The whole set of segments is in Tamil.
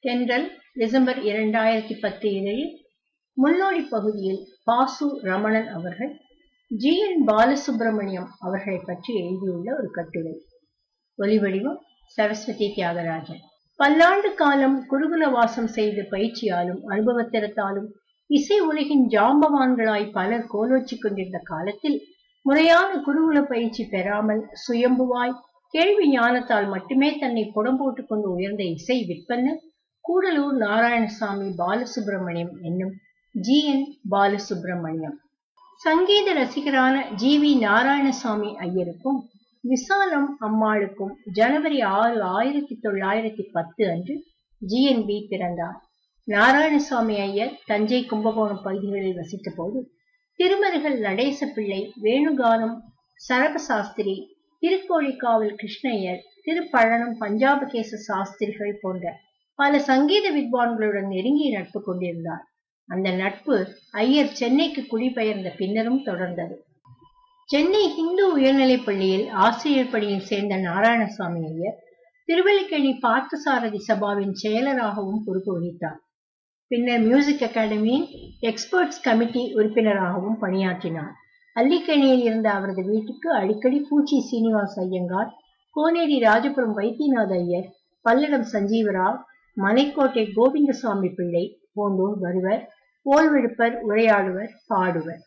தென்றல் டிசம்பர் இரண்டாயிரத்தி பத்து இதழில் முன்னோடி பகுதியில் பாசு ரமணன் அவர்கள் ஜி என் பாலசுப்ரமணியம் அவர்களை பற்றி எழுதியுள்ள ஒரு கட்டுரை ஒலிவடிவம் சரஸ்வதி தியாகராஜன் பல்லாண்டு காலம் குருகுல வாசம் செய்து பயிற்சியாலும் அனுபவத்திறத்தாலும் இசை உலகின் ஜாம்பவான்களாய் பலர் கோலோச்சிக் கொண்டிருந்த காலத்தில் முறையான குருகுல பயிற்சி பெறாமல் சுயம்புவாய் கேள்வி ஞானத்தால் மட்டுமே தன்னை புடம் போட்டுக் கொண்டு உயர்ந்த இசை விற்பன்னர் கூடலூர் நாராயணசாமி பாலசுப்ரமணியம் என்னும் ஜி என் பாலசுப்ரமணியம் சங்கீத ரசிகரான ஜி வி நாராயணசாமி ஐயருக்கும் விசாலம் அம்மாளுக்கும் ஜனவரி ஆறு ஆயிரத்தி தொள்ளாயிரத்தி பத்து அன்று ஜிஎன்பி பிறந்தார் நாராயணசாமி ஐயர் தஞ்சை கும்பகோணம் பகுதிகளில் வசித்த போது திருமருகல் நடேச பிள்ளை வேணுகானம் சரபசாஸ்திரி திருக்கோழிக்காவல் கிருஷ்ணய்யர் திருப்பழனம் பஞ்சாபகேச சாஸ்திரிகள் போன்ற பல சங்கீத வித்வான்களுடன் நெருங்கிய நட்பு கொண்டிருந்தார் அந்த நட்பு ஐயர் சென்னைக்கு குடிபெயர்ந்த பின்னரும் தொடர்ந்தது சென்னை இந்து உயர்நிலைப் பள்ளியில் ஆசிரியர் பணியில் சேர்ந்த நாராயணசாமி ஐயர் திருவல்லிக்கேணி பார்த்தசாரதி சபாவின் செயலராகவும் பொறுப்பு வகித்தார் பின்னர் மியூசிக் அகாடமியின் எக்ஸ்பர்ட்ஸ் கமிட்டி உறுப்பினராகவும் பணியாற்றினார் அல்லிக்கேணியில் இருந்த அவரது வீட்டுக்கு அடிக்கடி பூச்சி சீனிவாஸ் ஐயங்கார் கோனேரி ராஜபுரம் வைத்தியநாத ஐயர் பல்லடம் சஞ்சீவராவ் மலைக்கோட்டை கோவிந்தசாமி பிள்ளை போன்றோர் வருவர் ஓய்வெடுப்பர் உரையாடுவர் பாடுவர்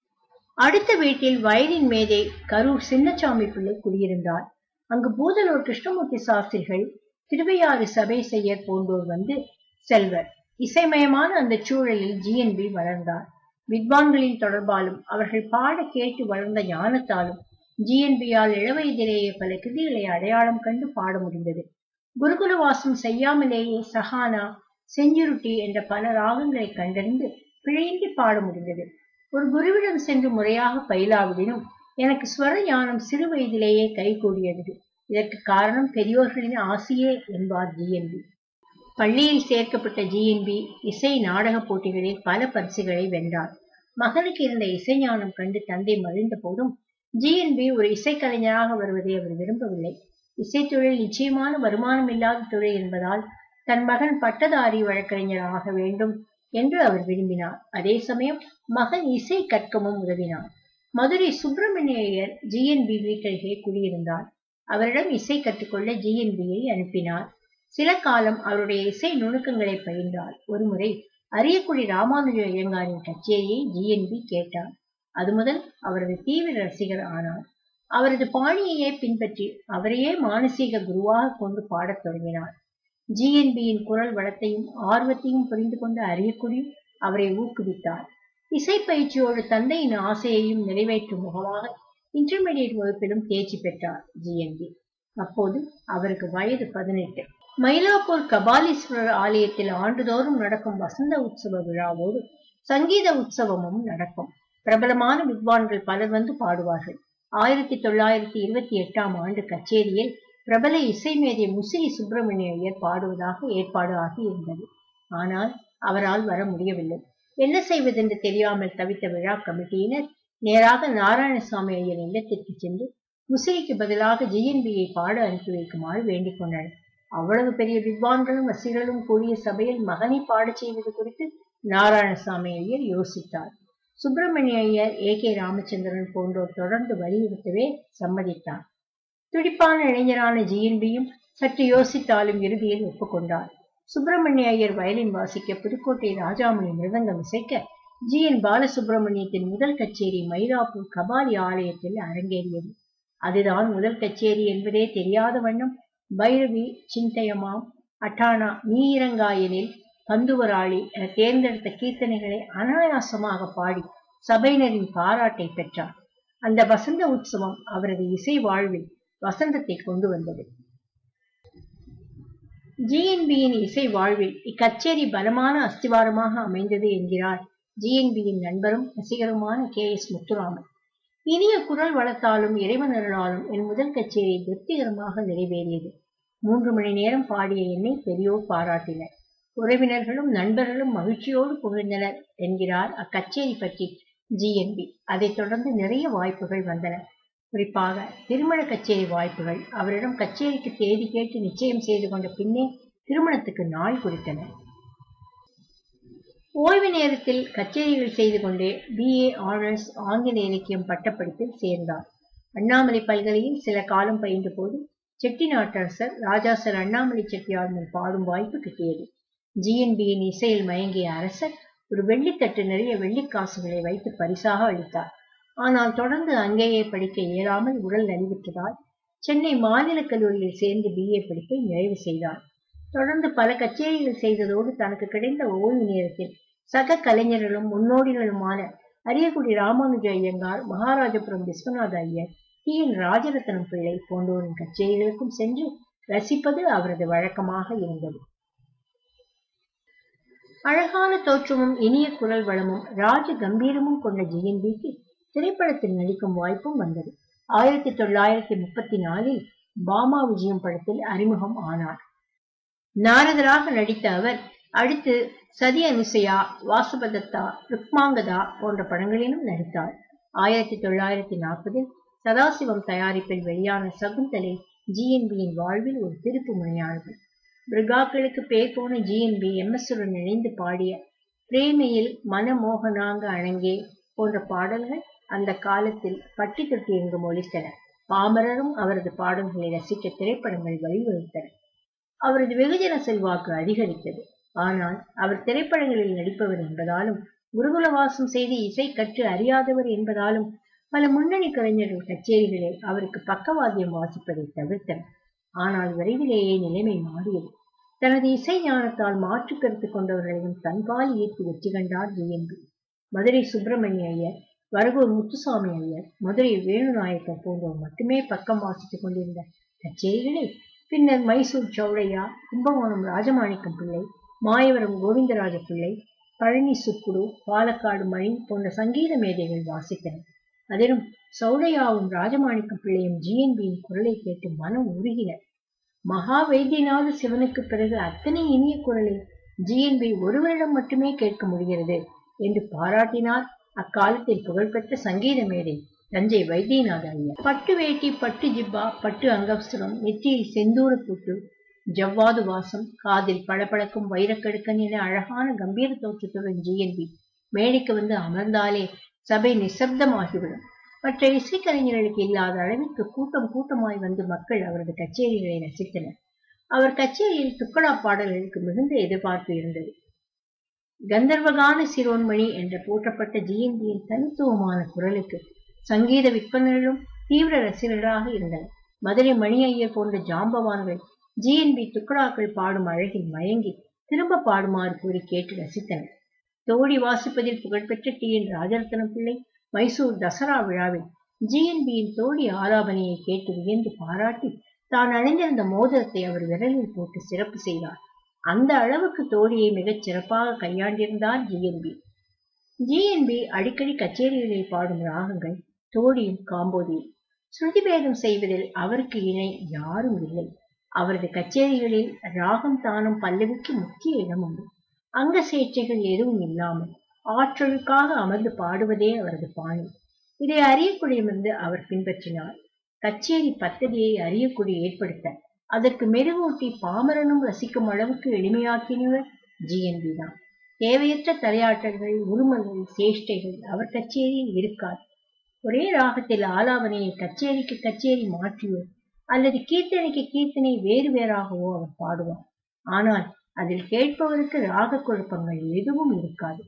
அடுத்த வீட்டில் வயலின் மேதை கரூர் சின்னசாமி பிள்ளை குடியிருந்தார் அங்கு பூதலூர் கிருஷ்ணமூர்த்தி சாஸ்திரிகள் திருவையாறு சபை செய்யர் போன்றோர் வந்து செல்வர் இசைமயமான அந்த சூழலில் ஜிஎன்பி வளர்ந்தார் வித்வான்களின் தொடர்பாலும் அவர்கள் பாட கேட்டு வளர்ந்த ஞானத்தாலும் ஜிஎன்பியால் இளவயதிலேயே பல கிருதிகளை அடையாளம் கண்டு பாட முடிந்தது குருகுலவாசம் செய்யாமலேயே சஹானா செஞ்சுருட்டி என்ற பல ராகங்களை கண்டறிந்து பிழையின்றி பாட முடிந்தது ஒரு குருவிடம் சென்று முறையாக பயிலாவிடனும் எனக்கு ஸ்வர ஞானம் சிறு வயதிலேயே கைகூடியது இதற்கு காரணம் பெரியோர்களின் ஆசையே என்பார் ஜிஎன்பி பள்ளியில் சேர்க்கப்பட்ட ஜிஎன்பி இசை நாடக போட்டிகளில் பல பரிசுகளை வென்றார் மகனுக்கு இருந்த இசை ஞானம் கண்டு தந்தை மகிழ்ந்த போதும் ஜிஎன்பி ஒரு இசைக்கலைஞராக வருவதை அவர் விரும்பவில்லை இசைத்தொழில் நிச்சயமான வருமானம் இல்லாத தொழில் என்பதால் தன் மகன் பட்டதாரி வழக்கறிஞர் ஆக வேண்டும் என்று அவர் விரும்பினார் அதே சமயம் மகன் இசை கற்கவும் உதவினார் மதுரை சுப்பிரமணியர் ஜிஎன்பி வீட்டருகே குடியிருந்தார் அவரிடம் இசை கற்றுக்கொள்ள ஜிஎன்பியை அனுப்பினார் சில காலம் அவருடைய இசை நுணுக்கங்களை பயின்றார் ஒருமுறை அரியக்குடி ராமானுஜ ஐயங்காரின் கச்சேரியை ஜிஎன்பி கேட்டார் அது முதல் அவரது தீவிர ரசிகர் ஆனார் அவரது பாணியையே பின்பற்றி அவரையே மானசீக குருவாக கொண்டு பாடத் தொடங்கினார் ஜிஎன்பியின் குரல் வளத்தையும் ஆர்வத்தையும் புரிந்து கொண்ட அரியக்குடி அவரை ஊக்குவித்தார் இசை பயிற்சியோடு தந்தையின் ஆசையையும் நிறைவேற்றும் முகமாக இன்டர்மீடியட் வகுப்பிலும் தேர்ச்சி பெற்றார் ஜிஎன்பி அப்போது அவருக்கு வயது பதினெட்டு மயிலாப்பூர் கபாலீஸ்வரர் ஆலயத்தில் ஆண்டுதோறும் நடக்கும் வசந்த உற்சவ விழாவோடு சங்கீத உற்சவமும் நடக்கும் பிரபலமான வித்வான்கள் பலர் வந்து பாடுவார்கள் ஆயிரத்தி தொள்ளாயிரத்தி இருபத்தி எட்டாம் ஆண்டு கச்சேரியில் பிரபல இசை மேதை முசிறி சுப்பிரமணிய ஐயர் பாடுவதாக ஏற்பாடு ஆகி இருந்தது ஆனால் அவரால் வர முடியவில்லை என்ன செய்வதென்று தெரியாமல் தவித்த விழா கமிட்டியினர் நேராக நாராயணசாமி ஐயர் இல்லத்திற்கு சென்று முசிறிக்கு பதிலாக ஜிஎன்பியை பாட அனுப்பி வைக்குமாறு வேண்டிக் கொண்டனர் அவ்வளவு பெரிய வித்வான்களும் ரசிகர்களும் கூடிய சபையில் மகனை பாடச் செய்வது குறித்து நாராயணசாமி ஐயர் யோசித்தார் சுப்பிரமணிய ஐயர் ஏ கே ராமச்சந்திரன் போன்றோர் தொடர்ந்து வலியுறுத்தவே சம்மதித்தார் துடிப்பான இளைஞரான ஜிஎன்பியும் சற்று யோசித்தாலும் இறுதியில் ஒப்புக்கொண்டார் சுப்பிரமணிய ஐயர் வயலின் வாசிக்க புதுக்கோட்டை ராஜாமணி மிருதங்கம் இசைக்க ஜி என் பாலசுப்பிரமணியத்தின் முதல் கச்சேரி மயிலாப்பூர் கபாலி ஆலயத்தில் அரங்கேறியது அதுதான் முதல் கச்சேரி என்பதே தெரியாத வண்ணம் பைரவி சிந்தயமாம் அட்டானா நீரங்காயனில் பந்துவராளி என தேர்ந்தெடுத்த கீர்த்தனைகளை அனாயாசமாக பாடி சபையினரின் பாராட்டை பெற்றார் அந்த வசந்த உற்சவம் அவரது இசை வாழ்வில் வசந்தத்தை கொண்டு வந்தது ஜிஎன்பியின் இசை வாழ்வில் இக்கச்சேரி பலமான அஸ்திவாரமாக அமைந்தது என்கிறார் ஜிஎன்பியின் நண்பரும் ரசிகருமான கே எஸ் முத்துராமன் இனிய குரல் வளத்தாலும் இறைவனருளாலும் என் முதல் கச்சேரி திருப்திகரமாக நிறைவேறியது மூன்று மணி நேரம் பாடிய என்னை பெரியோர் பாராட்டினர் உறவினர்களும் நண்பர்களும் மகிழ்ச்சியோடு புகழ்ந்தனர் என்கிறார் அக்கச்சேரி பற்றி ஜிஎன்பி அதைத் தொடர்ந்து நிறைய வாய்ப்புகள் வந்தன குறிப்பாக திருமண கச்சேரி வாய்ப்புகள் அவரிடம் கச்சேரிக்கு தேதி கேட்டு நிச்சயம் செய்து கொண்ட பின்னே திருமணத்துக்கு நாள் குறித்தனர் ஓய்வு நேரத்தில் கச்சேரிகள் செய்து கொண்டே பிஏ ஆனர்ஸ் ஆங்கில இலக்கியம் பட்டப்படிப்பில் சேர்ந்தார் அண்ணாமலை பல்கலையில் சில காலம் பயின்ற போது செட்டிநாட்டரசர் ராஜாசர் அண்ணாமலை செட்டியார் முன் பாடும் வாய்ப்பு கிட்டியது ஜிஎன்பியின் இசையில் மயங்கிய அரசர் ஒரு வெள்ளித்தட்டு நிறைய வெள்ளிக்காசுகளை வைத்து பரிசாக அளித்தார் ஆனால் தொடர்ந்து அங்கேயே படிக்க இயலாமல் உடல் நலிவுற்றதால் சென்னை மாநிலக் கல்லூரியில் சேர்ந்து பிஏ படிப்பை நிறைவு செய்தார் தொடர்ந்து பல கச்சேரிகள் செய்ததோடு தனக்கு கிடைத்த ஓய்வு நேரத்தில் சக கலைஞர்களும் முன்னோடிகளுமான அரியக்குடி ராமானுஜ ஐயங்கார் மகாராஜபுரம் விஸ்வநாத ஐயர் டி என் ராஜரத்னம் பிள்ளை போன்றோரின் கச்சேரிகளுக்கும் சென்று ரசிப்பது அவரது வழக்கமாக இருந்தது அழகான தோற்றமும் இனிய குரல் வளமும் ராஜ கம்பீரமும் கொண்ட ஜிஎன்பிக்கு திரைப்படத்தில் நடிக்கும் வாய்ப்பும் வந்தது ஆயிரத்தி தொள்ளாயிரத்தி முப்பத்தி நாலில் பாமா விஜயம் படத்தில் அறிமுகம் ஆனார் நாரதராக நடித்த அவர் அடுத்து சதி அனுசையா வாசுபதத்தா ருக்மாங்கதா போன்ற படங்களிலும் நடித்தார் ஆயிரத்தி தொள்ளாயிரத்தி நாற்பதில் சதாசிவம் தயாரிப்பில் வெளியான சகுந்தலை ஜிஎன்பியின் வாழ்வில் ஒரு திருப்பு முனையானது பிரிகாக்களுக்கு பேர் போன ஜிஎன்பி எம்எஸ்ஸுடன் இணைந்து பாடிய பிரேமையில் மனமோகனாங்க அணங்கே போன்ற பாடல்கள் அந்த காலத்தில் பட்டி தொட்டி எங்கும் ஒலித்தன பாமரரும் அவரது பாடல்களை ரசிக்க திரைப்படங்கள் வழிவகுத்தன அவரது வெகுஜன செல்வாக்கு அதிகரித்தது ஆனால் அவர் திரைப்படங்களில் நடிப்பவர் என்பதாலும் குருகுலவாசம் செய்து இசை கற்று அறியாதவர் என்பதாலும் பல முன்னணி கலைஞர்கள் கச்சேரிகளில் அவருக்கு பக்கவாத்தியம் வாசிப்பதை தவிர்த்தனர் ஆனால் விரைவிலேயே நிலைமை மாறியது தனது இசை ஞானத்தால் மாற்று கருத்து கொண்டவர்களையும் தன்பால் ஈர்த்து வெற்றி கண்டார் ஜிஎன்பி மதுரை சுப்பிரமணிய ஐயர் வரகூர் முத்துசாமி ஐயர் மதுரை வேணுநாயக்கர் போன்றோர் மட்டுமே பக்கம் வாசித்துக் கொண்டிருந்த கச்சேரிகளில் பின்னர் மைசூர் சௌடையா கும்பகோணம் ராஜமாணிக்கம் பிள்ளை மாயவரம் கோவிந்தராஜ பிள்ளை பழனி சுக்குடு பாலக்காடு மணி போன்ற சங்கீத மேதைகள் வாசித்தனர் அதிலும் சௌடையாவும் ராஜமாணிக்கம் பிள்ளையும் ஜிஎன்பியின் குரலை கேட்டு மனம் உருகினர் மகா வைத்தியநாத சிவனுக்கு பிறகு அத்தனை இனிய குரலை ஜிஎன்பி ஒருவரிடம் மட்டுமே கேட்க முடிகிறது என்று பாராட்டினார் அக்காலத்தில் புகழ்பெற்ற சங்கீத மேதை தஞ்சை வைத்தியநாத ஐயர் பட்டு வேட்டி பட்டு ஜிப்பா பட்டு அங்கவஸ்திரம் நெற்றியில் செந்தூர புட்டு ஜவ்வாது வாசம் காதில் பளபளக்கும் வைரக்கடுக்கன் என அழகான கம்பீர தோற்றத்துடன் ஜிஎன்பி மேடைக்கு வந்து அமர்ந்தாலே சபை நிசப்தமாகிவிடும் மற்ற இசைக்கலைஞர்களுக்கு இல்லாத அளவிற்கு கூட்டம் கூட்டமாய் வந்து மக்கள் அவரது கச்சேரிகளை ரசித்தனர் அவர் கச்சேரியில் துக்கடா பாடல்களுக்கு மிகுந்த எதிர்பார்ப்பு இருந்தது கந்தர்வகான சிரோன்மணி என்ற போற்றப்பட்ட ஜிஎன்பியின் தனித்துவமான குரலுக்கு சங்கீத விற்பனர்களும் தீவிர ரசிகர்களாக இருந்தனர் மதுரை மணி ஐயர் போன்ற ஜாம்பவான்கள் ஜிஎன்பி துக்கடாக்கள் பாடும் அழகில் மயங்கி திரும்ப பாடுமாறு கூறி கேட்டு ரசித்தனர் தோடி வாசிப்பதில் புகழ்பெற்ற டி என் ராஜரத்னம் பிள்ளை மைசூர் தசரா விழாவில் ஜிஎன்பியின் தோடி ஆலாபனையை கேட்டு வியந்து பாராட்டி தான் அணிந்திருந்த மோதிரத்தை அவர் விரலில் போட்டு சிறப்பு செய்தார் அந்த அளவுக்கு தோழியை மிகச் சிறப்பாக கையாண்டிருந்தார் ஜிஎன்பி ஜிஎன்பி அடிக்கடி கச்சேரிகளில் பாடும் ராகங்கள் தோடியும் காம்போதியும் ஸ்ருதிபேதம் செய்வதில் அவருக்கு இணை யாரும் இல்லை அவரது கச்சேரிகளில் ராகம் தானும் பல்லவிக்கு முக்கிய இடம் உண்டு அங்க சேற்றைகள் எதுவும் இல்லாமல் ஆற்றலுக்காக அமர்ந்து பாடுவதே அவரது பாணி இதை அறியக்குடியிலிருந்து அவர் பின்பற்றினார் கச்சேரி பத்ததியை அறியக்குடி ஏற்படுத்த அதற்கு மெருகூட்டி பாமரனும் ரசிக்கும் அளவுக்கு எளிமையாக்கினவர் ஜிஎன்பி தான் தேவையற்ற தலையாட்டல்கள் உருமல்கள் சேஷ்டைகள் அவர் கச்சேரியில் இருக்காது ஒரே ராகத்தில் ஆலாபனையை கச்சேரிக்கு கச்சேரி மாற்றியோ அல்லது கீர்த்தனைக்கு கீர்த்தனை வேறு வேறாகவோ அவர் பாடுவார் ஆனால் அதில் கேட்பவருக்கு ராக குழப்பங்கள் எதுவும் இருக்காது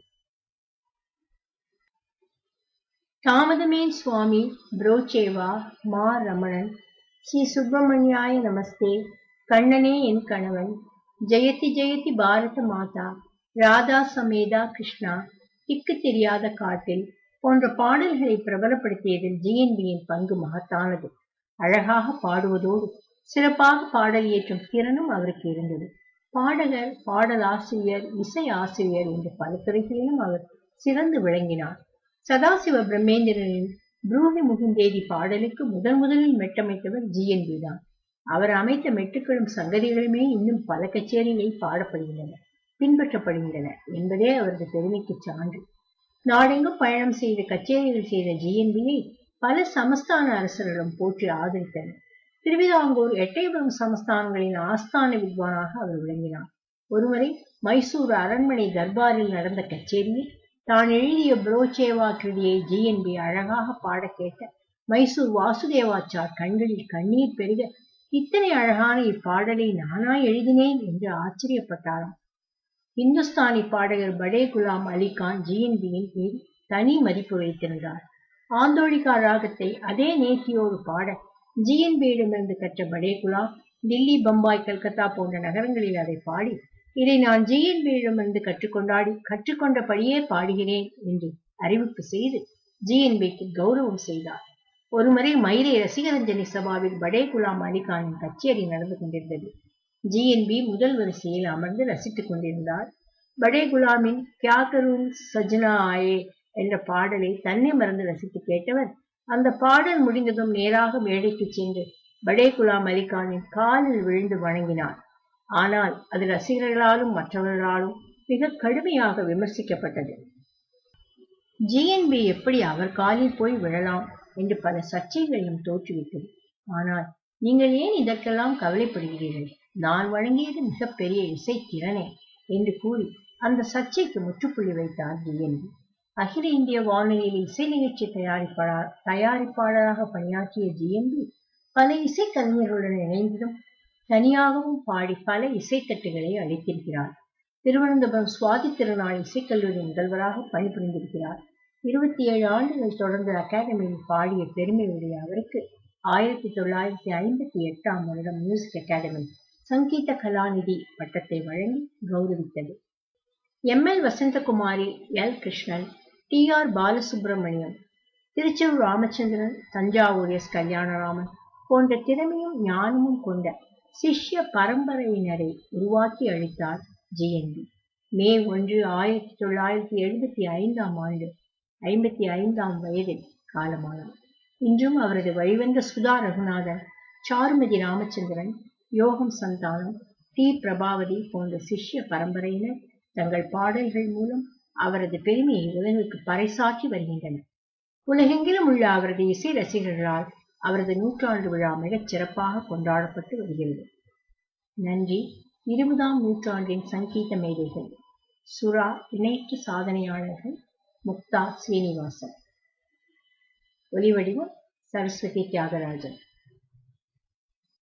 தாமதமேன் சுவாமி புரோச்சேவா மா ரமணன் ஸ்ரீ சுப்பிரமணியாய நமஸ்தே கண்ணனே என் கணவன் ஜெயதி ஜெயதி பாரத மாதா ராதா சமேதா கிருஷ்ணா திக்கு தெரியாத காட்டில் போன்ற பாடல்களை பிரபலப்படுத்தியதில் ஜிஎன்பியின் பங்கு மகத்தானது அழகாக பாடுவதோடு சிறப்பாக பாடல் இயற்றும் திறனும் அவருக்கு இருந்தது பாடகர் பாடல் ஆசிரியர் இசை ஆசிரியர் என்று பல துறைகளிலும் அவர் சிறந்து விளங்கினார் சதாசிவ பிரம்மேந்திரனின் புரூஹி முகுந்தேதி பாடலுக்கு முதன் முதலில் மெட்டமைத்தவர் ஜிஎன்பி தான் அவர் அமைத்த மெட்டுக்களும் சங்கதிகளுமே இன்னும் பல கச்சேரிகளில் பாடப்படுகின்றன பின்பற்றப்படுகின்றன என்பதே அவரது பெருமைக்கு சான்று நாடெங்கும் பயணம் செய்து கச்சேரிகள் செய்த ஜிஎன்பியை பல சமஸ்தான அரசர்களும் போற்றி ஆதரித்தனர் திருவிதாங்கூர் எட்டயபுரம் சமஸ்தானங்களின் ஆஸ்தான வித்வானாக அவர் விளங்கினார் ஒருமுறை மைசூர் அரண்மனை தர்பாரில் நடந்த கச்சேரியில் தான் எழுதிய புரோச்சேவா கிருதியை ஜிஎன்பி அழகாக பாட கேட்ட மைசூர் வாசுதேவாச்சார் கண்களில் கண்ணீர் பெருக இத்தனை அழகான இப்பாடலை நானா எழுதினேன் என்று ஆச்சரியப்பட்டாராம் இந்துஸ்தானி பாடகர் படே குலாம் அலி கான் ஜிஎன்பியின் மீது தனி மதிப்பு வைத்திருந்தார் ஆந்தோழிகா ராகத்தை அதே நேர்த்தியோடு பாட ஜிஎன்பியிடமிருந்து கற்ற படே குலாம் தில்லி பம்பாய் கல்கத்தா போன்ற நகரங்களில் அதை பாடி இதை நான் ஜிஎன்பியிடமிருந்து கற்றுக்கொண்டாடி கற்றுக்கொண்டபடியே பாடுகிறேன் என்று அறிவிப்பு செய்து ஜிஎன்பிக்கு கௌரவம் செய்தார் ஒருமுறை மயிலை ரசிகரஞ்சனி சபாவில் படே குலாம் அலிகானின் கச்சேரி நடந்து கொண்டிருந்தது ஜிஎன்பி முதல் வரிசையில் அமர்ந்து ரசித்துக் கொண்டிருந்தார் படே குலாமின் கியா கரூன் சஜ்னா ஆயே என்ற பாடலை தன்னை மறந்து ரசித்து கேட்டவர் அந்த பாடல் முடிந்ததும் நேராக மேடைக்கு சென்று படே குலாம் அலிகானின் காலில் விழுந்து வணங்கினார் ஆனால் அது ரசிகர்களாலும் மற்றவர்களாலும் மிக கடுமையாக விமர்சிக்கப்பட்டது ஜிஎன்பி எப்படி அவர் காலில் போய் விழலாம் என்று பல சர்ச்சைகளையும் தோற்றுவித்தது ஆனால் நீங்கள் ஏன் இதற்கெல்லாம் கவலைப்படுகிறீர்கள் நான் வழங்கியது மிகப்பெரிய இசை திறனே என்று கூறி அந்த சர்ச்சைக்கு முற்றுப்புள்ளி வைத்தார் ஜிஎன்பி அகில இந்திய வானொலியில் இசை நிகழ்ச்சி தயாரிப்பாளர் தயாரிப்பாளராக பணியாற்றிய ஜிஎன்பி பல இசைக்கலைஞர்களுடன் இணைந்ததும் தனியாகவும் பாடி பல இசைத்தட்டுகளை அளித்திருக்கிறார் திருவனந்தபுரம் சுவாதி திருநாள் இசைக்கல்லூரி முதல்வராக பணிபுரிந்திருக்கிறார் இருபத்தி ஏழு ஆண்டுகள் தொடர்ந்து அகாடமியில் பாடிய பெருமை உடைய அவருக்கு ஆயிரத்தி தொள்ளாயிரத்தி ஐம்பத்தி எட்டாம் வருடம் மியூசிக் அகாடமி சங்கீத கலாநிதி பட்டத்தை வழங்கி கௌரவித்தது M L Vasanthakumari L Krishnan T R Balasubramaniam Thiruchendur Ramachandran Thanjavur S Kalyanaraman போன்ற திறமையும் ஞானமும் கொண்ட சிஷ்ய பரம்பரையினரை உருவாக்கி அளித்தார் ஜிஎன்பி மே ஒன்று ஆயிரத்தி தொள்ளாயிரத்தி எழுபத்தி ஐந்தாம் ஆண்டு ஐம்பத்தி ஐந்தாம் வயதில் காலமானார் இன்றும் அவரது வழிவந்த சுதா ரகுநாதன் சாருமதி ராமச்சந்திரன் யோகம் சந்தானம் டி பிரபாவதி போன்ற சிஷ்ய பரம்பரையினர் தங்கள் பாடல்கள் மூலம் அவரது பெருமையை உலகிற்கு பறைசாற்றி வருகின்றனர் உலகெங்கிலும் உள்ள அவரது இசை ரசிகர்களால் அவரது நூற்றாண்டு விழா மிகச் சிறப்பாக கொண்டாடப்பட்டு வருகிறது நன்றி இருபதாம் நூற்றாண்டின் சங்கீத மேதைகள் சுரா இணையற்ற சாதனையாளர்கள் முக்தா ஸ்ரீனிவாசன் ஒலிவடிவம் சரஸ்வதி தியாகராஜன்